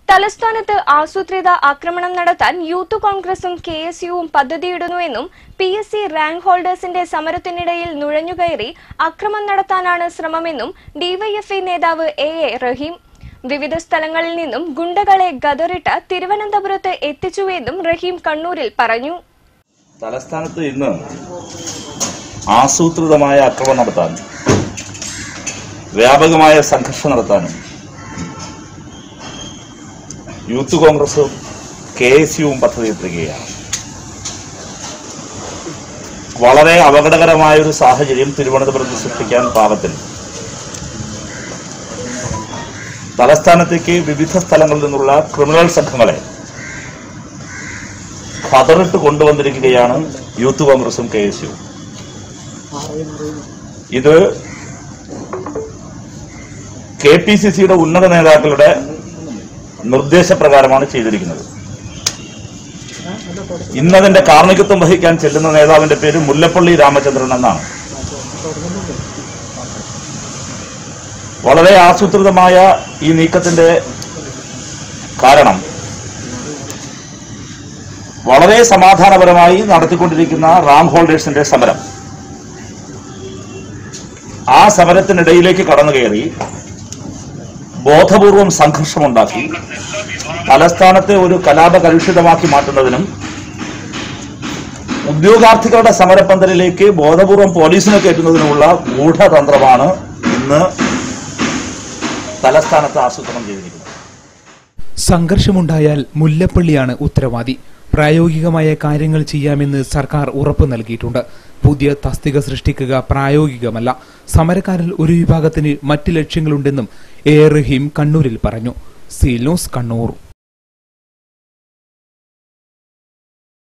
തലസ്ഥാനത്ത് ആസൂത്രിത ആക്രമണം നടത്താൻ യൂത്ത് കോൺഗ്രസും കെ എസ് യുവും പദ്ധതിയിടുന്നുവെന്നും പി എസ് സി റാങ്ക് ഹോൾഡേഴ്സിന്റെ സമരത്തിനിടയിൽ നുഴഞ്ഞുകയറി അക്രമം നടത്താനാണ് ശ്രമമെന്നും ഡിവൈഎഫ്ഐ നേതാവ് എ എ റഹീം വിവിധ സ്ഥലങ്ങളിൽ നിന്നും ഗുണ്ടകളെ ഗതറിട്ട് തിരുവനന്തപുരത്ത് എത്തിച്ചുവെന്നും റഹീം കണ്ണൂരിൽ പറഞ്ഞു തലസ്ഥാനത്ത് ഇന്ന് ആസൂത്രിതമായ ആക്രമണം നടത്താൻ വ്യാപകമായ സംഘർഷം നടത്താനും യൂത്ത് കോൺഗ്രസും കെ എസ് യുവും പദ്ധതിയിട്ടിരിക്കുകയാണ് വളരെ അപകടകരമായ ഒരു സാഹചര്യം തിരുവനന്തപുരത്ത് സൃഷ്ടിക്കാൻ പാകത്തിൽ തലസ്ഥാനത്തേക്ക് വിവിധ സ്ഥലങ്ങളിൽ നിന്നുള്ള ക്രിമിനൽ സംഘങ്ങളെ ഖതറിട്ട് കൊണ്ടുവന്നിരിക്കുകയാണ് യൂത്ത് കോൺഗ്രസും കെ എസ് യു ഇത് കെ പി സി സിയുടെ ഉന്നത നേതാക്കളുടെ നിർദ്ദേശപ്രകാരമാണ് ചെയ്തിരിക്കുന്നത് ഇന്നതിന്റെ കാർമ്മികത്വം വഹിക്കാൻ ചെല്ലുന്ന നേതാവിന്റെ പേര് മുല്ലപ്പള്ളി രാമചന്ദ്രൻ എന്നാണ് വളരെ ആസൂത്രിതമായ ഈ നീക്കത്തിന്റെ കാരണം വളരെ സമാധാനപരമായി നടത്തിക്കൊണ്ടിരിക്കുന്ന റാങ്ക് ഹോൾഡേഴ്സിന്റെ സമരം ആ സമരത്തിനിടയിലേക്ക് കടന്നു കയറി ബോധപൂർവം സംഘർഷമുണ്ടാക്കി തലസ്ഥാനത്തെ ഒരു കലാപ കലുഷിതമാക്കി മാറ്റുന്നതിനും ഉദ്യോഗാർത്ഥികളുടെ സമരപ്പന്തലിലേക്ക് ബോധപൂർവം പോലീസിനെ കയറ്റുന്നതിനുമുള്ള ഗൂഢതന്ത്രമാണ് ഇന്ന് തലസ്ഥാനത്ത് ആസൂത്രണം ചെയ്തിരിക്കുന്നത് സംഘർഷമുണ്ടായാൽ മുല്ലപ്പള്ളിയാണ് ഉത്തരവാദി പ്രായോഗികമായ കാര്യങ്ങൾ ചെയ്യാമെന്ന് സർക്കാർ ഉറപ്പു നൽകിയിട്ടുണ്ട് പുതിയ തസ്തിക സൃഷ്ടിക്കുക പ്രായോഗികമല്ല സമരക്കാരിൽ ഒരു വിഭാഗത്തിന് മറ്റ് ലക്ഷ്യങ്ങളുണ്ടെന്നും എ റഹീം കണ്ണൂരിൽ പറഞ്ഞു സീൽ ന്യൂസ് കണ്ണൂർ